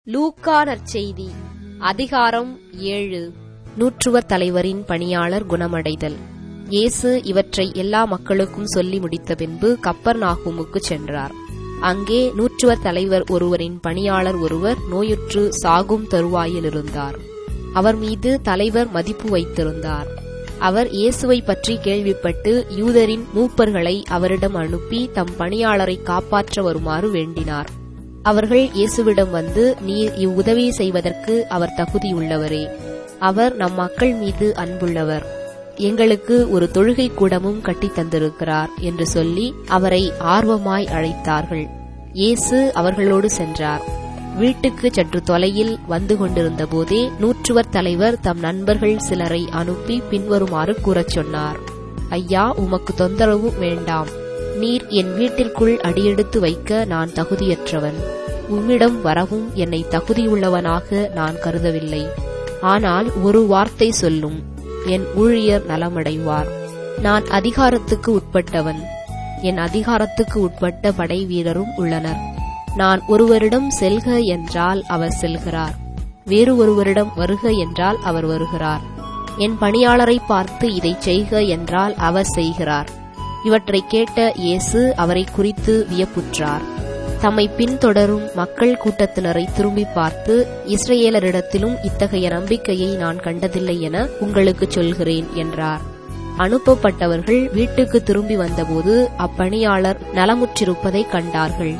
லூக்கா நற்செய்தி அதிகாரம் ஏழு நூற்றுவர் தலைவரின் பணியாளர் குணமடைதல் இயேசு இவற்றை எல்லா மக்களுக்கும் சொல்லி முடித்த பின்பு கப்பர்நாகூமுக்குச் சென்றார் அங்கே நூற்றுவர் தலைவர் ஒருவரின் பணியாளர் ஒருவர் நோயுற்று சாகும் தருவாயில் இருந்தார் அவர் மீது தலைவர் மதிப்பு வைத்திருந்தார் அவர் இயேசுவை பற்றி கேள்விப்பட்டு யூதரின் மூப்பர்களை அவரிடம் அனுப்பி தம் பணியாளரை காப்பாற்ற வருமாறு வேண்டினார் அவர்கள் இயேசுவிடம் வந்து நீர் இவ்வுதவி செய்வதற்கு அவர் தகுதியுள்ளவரே அவர் நம் மக்கள் மீது அன்புள்ளவர் எங்களுக்கு ஒரு தொழுகை கூடமும் கட்டித் தந்திருக்கிறார் என்று சொல்லி அவரை ஆர்வமாய் அழைத்தார்கள் இயேசு அவர்களோடு சென்றார் வீட்டுக்கு சற்று தொலையில் வந்து கொண்டிருந்த போதே நூற்றுவர் தலைவர் தம் நண்பர்கள் சிலரை அனுப்பி பின்வருமாறு கூறச் சொன்னார் ஐயா உமக்கு தொந்தரவு வேண்டாம் நீர் என் வீட்டிற்குள் அடியெடுத்து வைக்க நான் தகுதியற்றவன் உம்மிடம் வரவும் என்னை தகுதியுள்ளவனாக நான் கருதவில்லை ஆனால் ஒரு வார்த்தை சொல்லும் என் ஊழியர் நலமடைவார் நான் அதிகாரத்துக்கு உட்பட்டவன் என் அதிகாரத்துக்கு உட்பட்ட படை வீரரும் உள்ளனர் நான் ஒருவரிடம் செல்க என்றால் அவர் செல்கிறார் வேறு ஒருவரிடம் வருக என்றால் அவர் வருகிறார் என் பணியாளரை பார்த்து இதைச் செய்க என்றால் அவர் செய்கிறார் இவற்றை கேட்ட இயேசு அவரை குறித்து வியப்புற்றார் தம்மை பின்தொடரும் மக்கள் கூட்டத்தினரை திரும்பி பார்த்து இஸ்ரேலரிடத்திலும் இத்தகைய நம்பிக்கையை நான் கண்டதில்லை என உங்களுக்கு சொல்கிறேன் என்றார் அனுப்பப்பட்டவர்கள் வீட்டுக்கு திரும்பி வந்தபோது அப்பணியாளர் நலமுற்றிருப்பதைக் கண்டார்கள்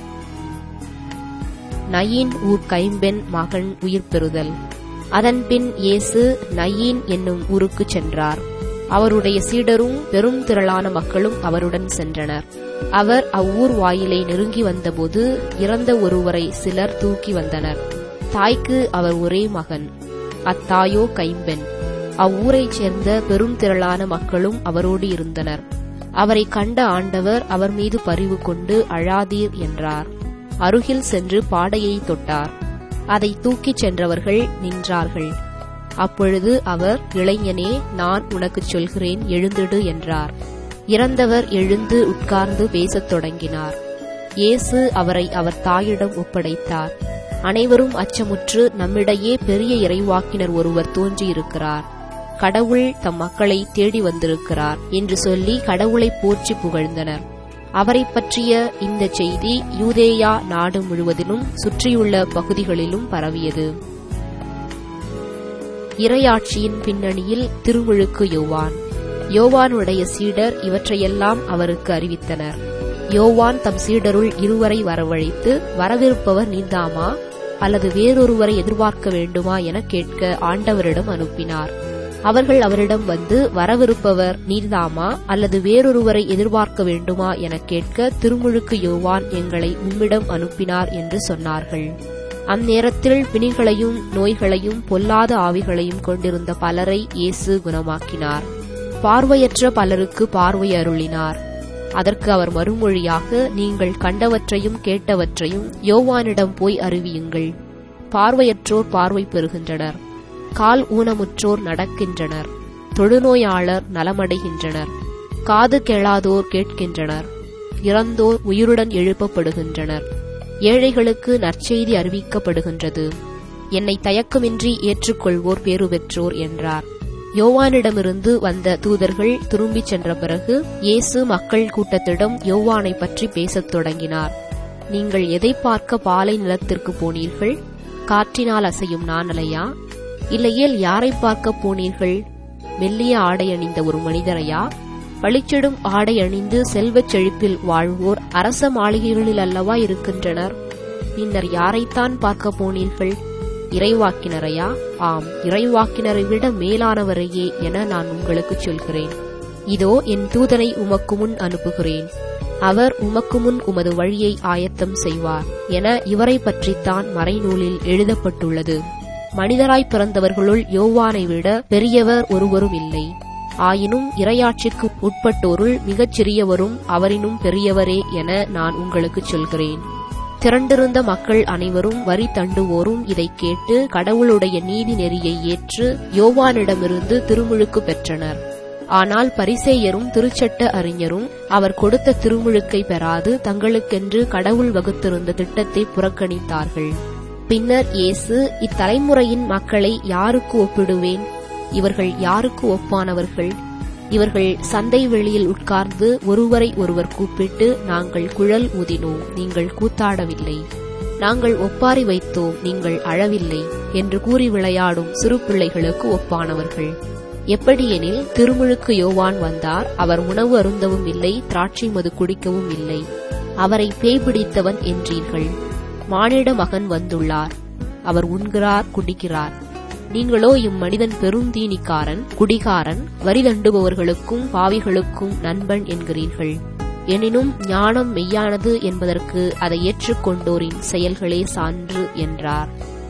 நயீன் ஊர் கைம்பெண் மகன் உயிர் பெறுதல் அதன்பின் இயேசு நயீன் என்னும் ஊருக்குச் சென்றார் அவருடைய சீடரும் பெரும் திரளான மக்களும் அவருடன் சென்றனர் அவர் அவ்வூர் வாயிலை நெருங்கி வந்தபோது இறந்த ஒருவரை சிலர் தூக்கி வந்தனர் தாய்க்கு அவர் ஒரே மகன் அத்தாயோ கைம்பெண் அவ்வூரைச் சேர்ந்த பெரும் திரளான மக்களும் அவரோடு இருந்தனர் அவரை கண்ட ஆண்டவர் அவர் மீது பரிவு கொண்டு அழாதீர் என்றார் அருகில் சென்று பாடையை தொட்டார் அதை தூக்கிச் சென்றவர்கள் நின்றார்கள் அப்பொழுது அவர் இளைஞனே நான் உனக்குச் சொல்கிறேன் எழுந்திடு என்றார் இறந்தவர் எழுந்து உட்கார்ந்து பேசத் தொடங்கினார் இயேசு அவரை அவர் தாயிடம் ஒப்படைத்தார் அனைவரும் அச்சமுற்று நம்மிடையே பெரிய இறைவாக்கினர் ஒருவர் தோன்றியிருக்கிறார் கடவுள் தம் மக்களை தேடி வந்திருக்கிறார் என்று சொல்லி கடவுளை போற்றி புகழ்ந்தனர் அவரை பற்றிய இந்த செய்தி யூதேயா நாடு முழுவதிலும் சுற்றியுள்ள பகுதிகளிலும் பரவியது இறையாட்சியின் பின்னணியில் திருமுழுக்கு யோவான் யோவானுடைய சீடர் இவற்றையெல்லாம் அவருக்கு அறிவித்தனர் யோவான் தம் சீடருள் இருவரை வரவழைத்து வரவிருப்பவர் நீந்தாமா அல்லது வேறொருவரை எதிர்பார்க்க வேண்டுமா என கேட்க ஆண்டவரிடம் அனுப்பினார் அவர்கள் அவரிடம் வந்து வரவிருப்பவர் நீர்தாமா அல்லது வேறொருவரை எதிர்பார்க்க வேண்டுமா என கேட்க திருமுழுக்கு யோவான் எங்களை உம்மிடம் அனுப்பினார் என்று சொன்னார்கள் அந்நேரத்தில் பிணிகளையும் நோய்களையும் பொல்லாத ஆவிகளையும் கொண்டிருந்த பலரை இயேசு குணமாக்கினார் பார்வையற்ற பலருக்கு பார்வை அருளினார் அதற்கு அவர் மறுமொழியாக நீங்கள் கண்டவற்றையும் கேட்டவற்றையும் யோவானிடம் போய் அறிவியுங்கள் பார்வையற்றோர் பார்வை பெறுகின்றனர் கால் ஊனமுற்றோர் நடக்கின்றனர் தொழுநோயாளர் நலமடைகின்றனர் காது கேளாதோர் கேட்கின்றனர் இறந்தோர் உயிருடன் எழுப்பப்படுகின்றனர் ஏழைகளுக்கு நற்செய்தி அறிவிக்கப்படுகின்றது என்னை தயக்கமின்றி ஏற்றுக்கொள்வோர் பேறு பெற்றோர் என்றார் யோவானிடமிருந்து வந்த தூதர்கள் திரும்பிச் சென்ற பிறகு இயேசு மக்கள் கூட்டத்திடம் யோவானை பற்றி பேசத் தொடங்கினார் நீங்கள் எதை பார்க்க பாலை நிலத்திற்கு போனீர்கள் காற்றினால் அசையும் நாணலையா இல்லையேல் யாரை பார்க்க போனீர்கள் மெல்லிய ஆடை அணிந்த ஒரு மனிதரையா பளிச்சிடும் ஆடை அணிந்து செல்வச் செழிப்பில் வாழ்வோர் அரச மாளிகைகளில் அல்லவா இருக்கின்றனர் பின்னர் யாரைத்தான் பார்க்க போனீர்கள் இறைவாக்கினரையா ஆம் இறைவாக்கினரை விட மேலானவரையே என நான் உங்களுக்கு சொல்கிறேன் இதோ என் தூதனை உமக்கு முன் அனுப்புகிறேன் அவர் உமக்கு முன் உமது வழியை ஆயத்தம் செய்வார் என இவரை பற்றித்தான் மறைநூலில் எழுதப்பட்டுள்ளது மனிதராய் பிறந்தவர்களுள் யோவானை விட பெரியவர் ஒருவரும் இல்லை ஆயினும் இரையாட்சிக்கு உட்பட்டோருள் மிகச் சிறியவரும் அவரினும் பெரியவரே என நான் உங்களுக்கு சொல்கிறேன் திரண்டிருந்த மக்கள் அனைவரும் வரி தண்டுவோரும் இதைக் கேட்டு கடவுளுடைய நீதி நெறியை ஏற்று யோவானிடமிருந்து திருமுழுக்கு பெற்றனர் ஆனால் பரிசேயரும் திருச்சட்ட அறிஞரும் அவர் கொடுத்த திருமுழுக்கை பெறாது தங்களுக்கென்று கடவுள் வகுத்திருந்த திட்டத்தை புறக்கணித்தார்கள் பின்னர் இயேசு இத்தலைமுறையின் மக்களை யாருக்கு ஒப்பிடுவேன் இவர்கள் யாருக்கு ஒப்பானவர்கள் இவர்கள் சந்தை வெளியில் உட்கார்ந்து ஒருவரை ஒருவர் கூப்பிட்டு நாங்கள் குழல் ஊதினோம் நீங்கள் கூத்தாடவில்லை நாங்கள் ஒப்பாரி வைத்தோம் நீங்கள் அழவில்லை என்று கூறி விளையாடும் சிறு பிள்ளைகளுக்கு ஒப்பானவர்கள் எப்படியெனில் திருமுழுக்கு யோவான் வந்தார் அவர் உணவு அருந்தவும் இல்லை திராட்சை மது குடிக்கவும் இல்லை அவரை பேய் பிடித்தவன் என்றீர்கள் மானிட மகன் வந்துள்ளார் அவர் உண்கிறார் குடிக்கிறார் நீங்களோ இம்மனிதன் பெருந்தீனிக்காரன் குடிகாரன் வரி தண்டுபவர்களுக்கும் பாவிகளுக்கும் நண்பன் என்கிறீர்கள் எனினும் ஞானம் மெய்யானது என்பதற்கு அதை ஏற்றுக்கொண்டோரின் செயல்களே சான்று என்றார்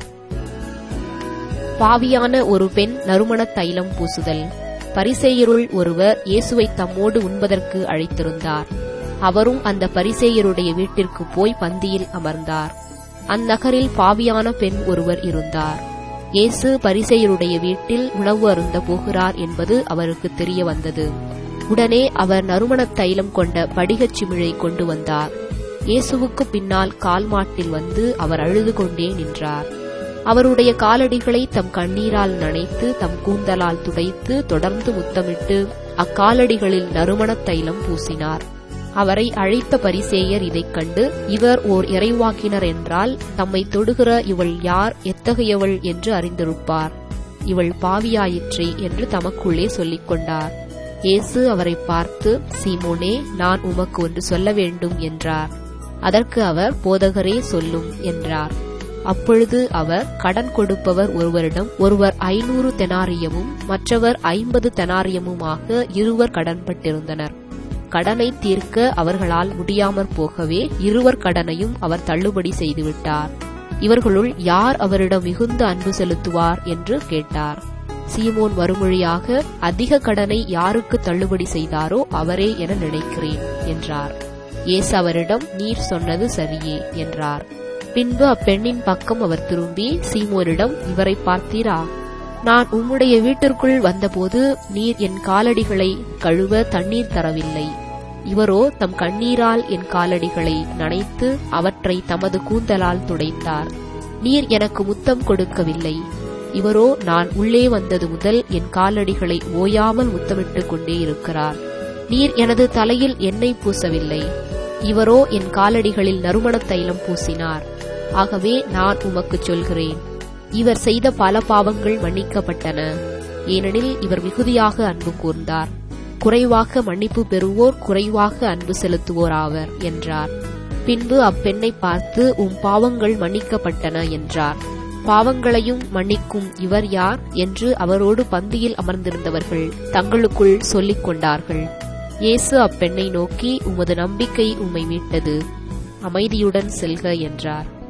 பாவியான ஒரு பெண் நறுமணத் தைலம் பூசுதல் பரிசேயருள் ஒருவர் இயேசுவை தம்மோடு உண்பதற்கு அழைத்திருந்தார் அவரும் அந்த பரிசேயருடைய வீட்டிற்கு போய் பந்தியில் அமர்ந்தார் அந்நகரில் பாவியான பெண் ஒருவர் இருந்தார் இயேசு பரிசேயருடைய வீட்டில் உணவு அருந்த போகிறார் என்பது அவருக்கு தெரிய வந்தது உடனே அவர் நறுமணத் தைலம் கொண்ட படிகச் சிமிழை கொண்டு வந்தார் இயேசுவுக்கு பின்னால் கால் மாட்டில் வந்து அவர் அழுது கொண்டே நின்றார் அவருடைய காலடிகளை தம் கண்ணீரால் நனைத்து தம் கூந்தலால் துடைத்து தொடர்ந்து முத்தமிட்டு அக்காலடிகளில் நறுமணத் தைலம் பூசினார் அவரை அழைத்த பரிசேயர் இதைக் கண்டு இவர் ஓர் இறைவாக்கினர் என்றால் தம்மை தொடுகிற இவள் யார் எத்தகையவள் என்று அறிந்திருப்பார் இவள் பாவியாயிற்றே என்று தமக்குள்ளே சொல்லிக் கொண்டார் இயேசு அவரை பார்த்து சீமோனே நான் உமக்கு ஒன்று சொல்ல வேண்டும் என்றார் அதற்கு அவர் போதகரே சொல்லும் என்றார் அப்பொழுது அவர் கடன் கொடுப்பவர் ஒருவரிடம் ஒருவர் ஐநூறு தெனாரியமும் மற்றவர் ஐம்பது தெனாரியமுமாக இருவர் கடன்பட்டிருந்தனர் கடனை தீர்க்க அவர்களால் முடியாமற் போகவே இருவர் கடனையும் அவர் தள்ளுபடி செய்துவிட்டார் இவர்களுள் யார் அவரிடம் மிகுந்த அன்பு செலுத்துவார் என்று கேட்டார் சீமோன் மறுமொழியாக அதிக கடனை யாருக்கு தள்ளுபடி செய்தாரோ அவரே என நினைக்கிறேன் என்றார் இயேசு அவரிடம் நீர் சொன்னது சரியே என்றார் பின்பு அப்பெண்ணின் பக்கம் அவர் திரும்பி சீமோனிடம் இவரை பார்த்தீரா நான் உம்முடைய வீட்டிற்குள் வந்தபோது நீர் என் காலடிகளை கழுவ தண்ணீர் தரவில்லை இவரோ தம் கண்ணீரால் என் காலடிகளை நனைத்து அவற்றை தமது கூந்தலால் துடைத்தார் நீர் எனக்கு முத்தம் கொடுக்கவில்லை இவரோ நான் உள்ளே வந்தது முதல் என் காலடிகளை ஓயாமல் முத்தமிட்டுக் கொண்டே இருக்கிறார் நீர் எனது தலையில் எண்ணெய் பூசவில்லை இவரோ என் காலடிகளில் நறுமணத் தைலம் பூசினார் ஆகவே நான் உமக்குச் சொல்கிறேன் இவர் செய்த பல பாவங்கள் மன்னிக்கப்பட்டன ஏனெனில் இவர் மிகுதியாக அன்பு கூர்ந்தார் குறைவாக மன்னிப்பு பெறுவோர் குறைவாக அன்பு செலுத்துவோர் ஆவர் என்றார் பின்பு அப்பெண்ணை பார்த்து உம் பாவங்கள் மன்னிக்கப்பட்டன என்றார் பாவங்களையும் மன்னிக்கும் இவர் யார் என்று அவரோடு பந்தியில் அமர்ந்திருந்தவர்கள் தங்களுக்குள் சொல்லிக் கொண்டார்கள் இயேசு அப்பெண்ணை நோக்கி உமது நம்பிக்கை உம்மை மீட்டது அமைதியுடன் செல்க என்றார்